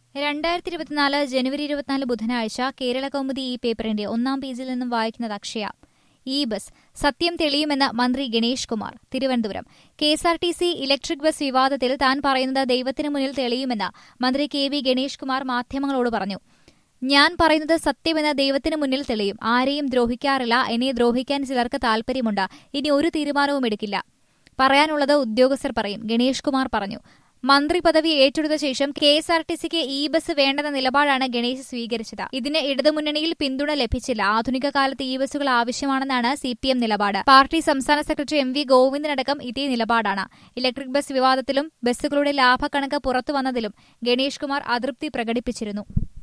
രണ്ടായിരത്തി ഇരുപത്തിനാല് ജനുവരി ഇരുപത്തിനാല് ബുധനാഴ്ച കേരള കൗമുദി ഈ പേപ്പറിന്റെ ഒന്നാം പേജിൽ നിന്നും വായിക്കുന്നത് അക്ഷയ ഇ ബസ് സത്യം തെളിയുമെന്ന് മന്ത്രി Ganesh Kumar Thiruvananthapuram K S R T C electric bus വിവാദത്തിൽ താൻ പറയുന്നത് ദൈവത്തിന് മുന്നിൽ തെളിയുമെന്ന് മന്ത്രി കെ വി ഗണേഷ് കുമാർ മാധ്യമങ്ങളോട് പറഞ്ഞു ഞാൻ പറയുന്നത് സത്യമെന്ന് ദൈവത്തിന് മുന്നിൽ തെളിയും ആരെയും ദ്രോഹിക്കാറില്ല എന്നെ ദ്രോഹിക്കാൻ ചിലർക്ക് താൽപര്യമുണ്ട് ഇനി ഒരു തീരുമാനവും എടുക്കില്ല പറയാനുള്ളത് ഉദ്യോഗസ്ഥർ പറയും ഗണേഷ് കുമാർ പറഞ്ഞു മന്ത്രി പദവി ഏറ്റെടുത്ത ശേഷം കെ എസ് ആർ ടി സിക്ക് ഇ ബസ് വേണ്ടെന്ന നിലപാടാണ് ഗണേശ് സ്വീകരിച്ചത് ഇതിന് ഇടതുമുന്നണിയിൽ പിന്തുണ ലഭിച്ചില്ല ആധുനിക കാലത്ത് ഇ ബസ്സുകൾ ആവശ്യമാണെന്നാണ് സി പി എം നിലപാട് പാർട്ടി സംസ്ഥാന സെക്രട്ടറി എം വി ഗോവിന്ദനടക്കം ഇതേ നിലപാടാണ് ഇലക്ട്രിക് ബസ് വിവാദത്തിലും ബസ്സുകളുടെ ലാഭക്കണക്ക് പുറത്തുവന്നതിലും ഗണേഷ് കുമാർ അതൃപ്തി പ്രകടിപ്പിച്ചിരുന്നു